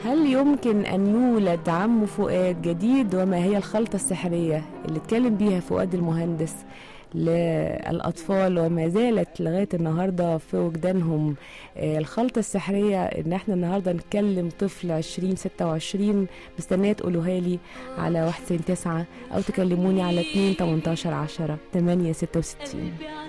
هل يمكن أن يولد عم فؤاد جديد وما هي الخلطة السحرية اللي اتكلم بيها فؤاد المهندس للأطفال وما زالت لغاية النهاردة في وجدانهم آه، الخلطة السحرية إن احنا النهاردة نكلم طفل 20 26 مستنية تقولوها لي على 1 9 أو تكلموني على 2 18 10 8 66